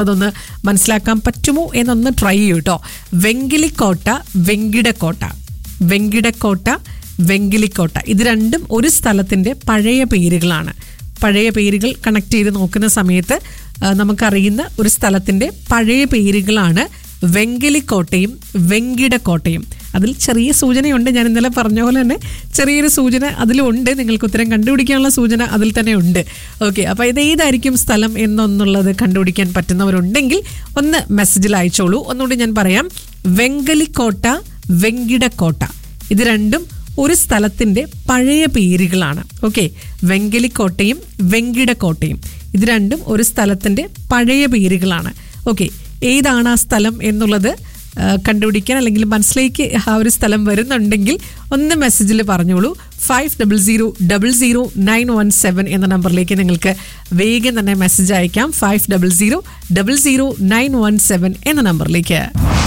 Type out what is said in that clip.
അതൊന്ന് മനസ്സിലാക്കാൻ പറ്റുമോ എന്നൊന്ന് ട്രൈ ചെയ്യൂ കേട്ടോ വെങ്കിലിക്കോട്ട വെങ്കിടക്കോട്ട വെങ്കിടക്കോട്ട വെങ്കിലിക്കോട്ട ഇത് രണ്ടും ഒരു സ്ഥലത്തിൻ്റെ പഴയ പേരുകളാണ് പഴയ പേരുകൾ കണക്ട് ചെയ്ത് നോക്കുന്ന സമയത്ത് ആ, നമുക്കറിയുന്ന ഒരു സ്ഥലത്തിൻ്റെ പഴയ പേരുകളാണ് വെങ്കിലിക്കോട്ടയും വെങ്കിടക്കോട്ടയും അതിൽ ചെറിയ സൂചനയുണ്ട് ഞാൻ ഇന്നലെ പറഞ്ഞ പോലെ തന്നെ ചെറിയൊരു സൂചന അതിലുണ്ട് നിങ്ങൾക്ക് ഉത്തരം കണ്ടുപിടിക്കാനുള്ള സൂചന അതിൽ തന്നെ ഉണ്ട് ഓക്കെ അപ്പോൾ ഇത് ഏതായിരിക്കും സ്ഥലം എന്നൊന്നുള്ളത് കണ്ടുപിടിക്കാൻ പറ്റുന്നവരുണ്ടെങ്കിൽ ഒന്ന് മെസ്സേജിൽ അയച്ചോളൂ ഒന്നുകൂടി ഞാൻ പറയാം വെങ്കലിക്കോട്ട വെങ്കിടക്കോട്ട ഇത് രണ്ടും ഒരു സ്ഥലത്തിന്റെ പഴയ പേരുകളാണ് ഓക്കെ വെങ്കലിക്കോട്ടയും വെങ്കിടക്കോട്ടയും ഇത് രണ്ടും ഒരു സ്ഥലത്തിന്റെ പഴയ പേരുകളാണ് ഓക്കെ ഏതാണ് ആ സ്ഥലം എന്നുള്ളത് ആ, കണ്ടുപിടിക്കാൻ അല്ലെങ്കിൽ മനസ്സിലേക്ക് ആ ഒരു സ്ഥലം വരുന്നുണ്ടെങ്കിൽ ഒന്ന് മെസ്സേജിൽ പറഞ്ഞോളൂ five double zero double zero nine one seven എന്ന നമ്പറിലേക്ക് നിങ്ങൾക്ക് വേഗം തന്നെ മെസ്സേജ് അയക്കാം five double zero double zero nine one seven എന്ന നമ്പറിലേക്ക്